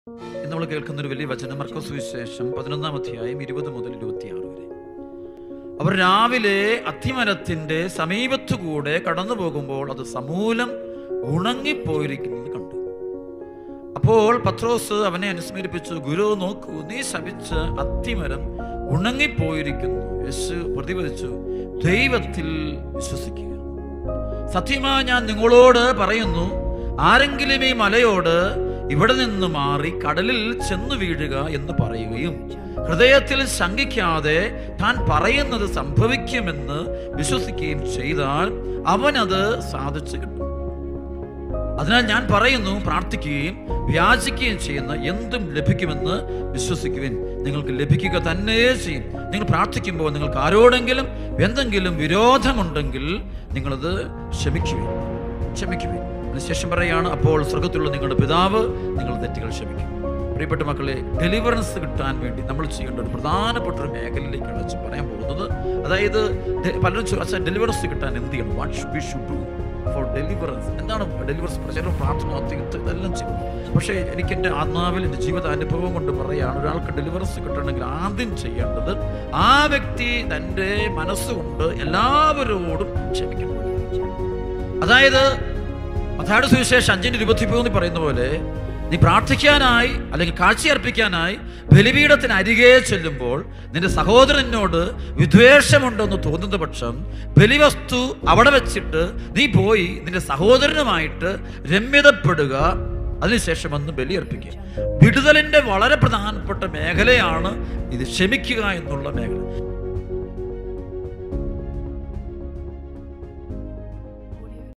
ഇന്ന് നമ്മൾ കേൾക്കുന്ന ഒരു വലിയ വചനം മർക്കോസ് സുവിശേഷം പതിനൊന്നാം അധ്യായം ഇരുപത് മുതൽ ഇരുപത്തിയാറ് വരെ അവർ രാവിലെ അത്തിമരത്തിന്റെ സമീപത്തുകൂടെ കടന്നു പോകുമ്പോൾ അത് സമൂലം ഉണങ്ങിപ്പോയിരിക്കുന്നത് കണ്ടു അപ്പോൾ പത്രോസ് അവനെ അനുസ്മരിപ്പിച്ചു ഗുരു നോക്കൂ നീ ശപിച്ച അത്തിമരം ഉണങ്ങിപ്പോയിരിക്കുന്നു യേശു പ്രതിപദിച്ചു ദൈവത്തിൽ വിശ്വസിക്കുക സത്യമായി ഞാൻ നിങ്ങളോട് പറയുന്നു ആരെങ്കിലും ഈ മലയോട് ഇവിടെ നിന്ന് മാറി കടലിൽ ചെന്നു വീഴുക എന്ന് പറയുകയും ഹൃദയത്തിൽ ശങ്കിക്കാതെ താൻ പറയുന്നത് സംഭവിക്കുമെന്ന് വിശ്വസിക്കുകയും ചെയ്താൽ അവനത് സാധിച്ചു കിട്ടും അതിനാൽ ഞാൻ പറയുന്നു പ്രാർത്ഥിക്കുകയും വ്യാചിക്കുകയും ചെയ്യുന്ന എന്തും ലഭിക്കുമെന്ന് വിശ്വസിക്കുവിൻ നിങ്ങൾക്ക് ലഭിക്കുക തന്നെ ചെയ്യും നിങ്ങൾ പ്രാർത്ഥിക്കുമ്പോൾ നിങ്ങൾക്ക് ആരോടെങ്കിലും എന്തെങ്കിലും വിരോധമുണ്ടെങ്കിൽ നിങ്ങളത് ക്ഷമിക്കുവിൻ ക്ഷമിക്കുവിൻ അതിനുശേഷം പറയാണ് അപ്പോൾ സ്വർഗത്തിലുള്ള നിങ്ങളുടെ പിതാവ് നിങ്ങളുടെ തെറ്റുകൾ ക്ഷമിക്കും പ്രിയപ്പെട്ട മക്കളെ ഡെലിവറൻസ് കിട്ടാൻ വേണ്ടി നമ്മൾ ചെയ്യേണ്ട ഒരു പ്രധാനപ്പെട്ട ഒരു മേഖലയിലേക്കാണ് അച്ഛൻ പറയാൻ പോകുന്നത് അതായത് ഡെ- പലരും ചോ- അച്ഛൻ ഡെലിവറൻസ് കിട്ടാൻ എന്ത് ചെയ്യണം what should be should do for deliverance എന്താണ് ഡെലിവറൻസ് ചില പ്രാർത്ഥന ഒത്തിരി ഇതെല്ലാം ചെയ്യും പക്ഷേ എനിക്ക് എൻ്റെ ആത്മാവിൽ എൻ്റെ ജീവിത അനുഭവം കൊണ്ട് പറയുകയാണ് ഒരാൾക്ക് ഡെലിവറൻസ് കിട്ടണമെങ്കിൽ ആദ്യം ചെയ്യേണ്ടത് ആ വ്യക്തി തൻ്റെ മനസ്സുകൊണ്ട് എല്ലാവരോടും ക്ഷമിക്കണം അതായത് മത്തായുടെ സുവിശേഷം അഞ്ചിന്റെ ഇരുപത്തിമൂന്ന് പറയുന്ന പോലെ നീ പ്രാർത്ഥിക്കാനായി അല്ലെങ്കിൽ കാഴ്ചയർപ്പിക്കാനായി ബലിപീഠത്തിന് അരികെ ചെല്ലുമ്പോൾ നിന്റെ സഹോദരനോട് വിദ്വേഷമുണ്ടെന്ന് തോന്നുന്ന പക്ഷം ബലിവസ്തു അവിടെ വെച്ചിട്ട് നീ പോയി നിന്റെ സഹോദരനുമായിട്ട് രമ്യതപ്പെടുക അതിനുശേഷം വന്ന് ബലിയർപ്പിക്കുക വിടുതലിന്റെ വളരെ പ്രധാനപ്പെട്ട മേഖലയാണ് ഇത് ക്ഷമിക്കുക എന്നുള്ള മേഖല